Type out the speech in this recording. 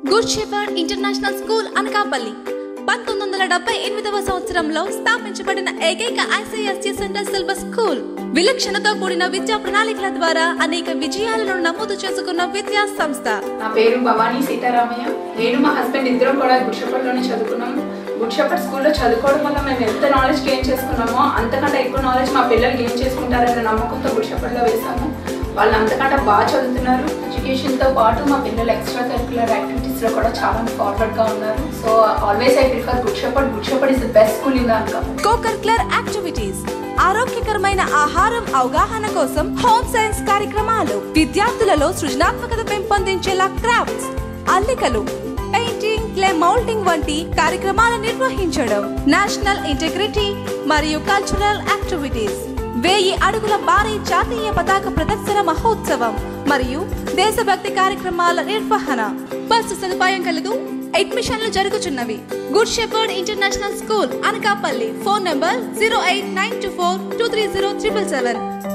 good Shepherd international school Anakapalli పంతొమ్మిది వందల డెబ్బై ఎనిమిదవ సంవత్సరంలో స్థాపించబడిన ఏకైక ఐసిఎస్సి సెంటర్ సిలబస్ స్కూల్ విలక్షణతో కూడిన విద్యా ప్రణాళికల ద్వారా అనేక విజయాలను నమోదు చేసుకున్న విద్యా సంస్థ నా పేరు భవానీ సీతారామయ్య నేను మా హస్బెండ్ ఇద్దరం కూడా గుడ్షపట్లోనే చదువుకున్నాము గుడ్షపట్ స్కూల్లో చదువుకోవడం వల్ల మేము ఎంత నాలెడ్జ్ గెయిన్ చేసుకున్నామో అంతకంటే ఎక్కువ నాలెడ్జ్ మా పిల్లలు గెయిన్ చేసుకుంటారనే నమ్మకంతో గుడ్షపట్లో వేశాము వాళ్ళు అంతకంటే బాగా చదువుతున్నారు ఎడ్యుకేషన్తో పాటు మా పిల్లలు ఎక్స్ట్రా కరికులర్ యాక్టివిటీస్లో కూడా చాలా ఫార్వర్డ్గా ఉన్నారు so always I prefer good Shepherd good Shepherd is the best school in the Anaka cocurricular activities ఆరోగ్యకరమైన ఆహారం అవగాహన కోసం హోమ్ సైన్స్ కార్యక్రమాలు విద్యార్థులలో సృజనాత్మకత పెంపొందించేలా క్రాఫ్ట్స్ అల్లికలు పెయింటింగ్ క్లే మౌల్టింగ్ వంటి కార్యక్రమాలు నిర్వహించడం నేషనల్ ఇంటిగ్రిటీ మరియు కల్చరల్ యాక్టివిటీస్ వెయ్యి అడుగుల భారీ జాతీయ పతాక ప్రదర్శన మహోత్సవం మరియు దేశభక్తి కార్యక్రమాల నిర్వహణ బస్సు సదుపాయం కలదు అడ్మిషన్లు జరుగుచున్నవి good Shepherd international school Anakapalli phone number zero eight nine two four two three zero triple seven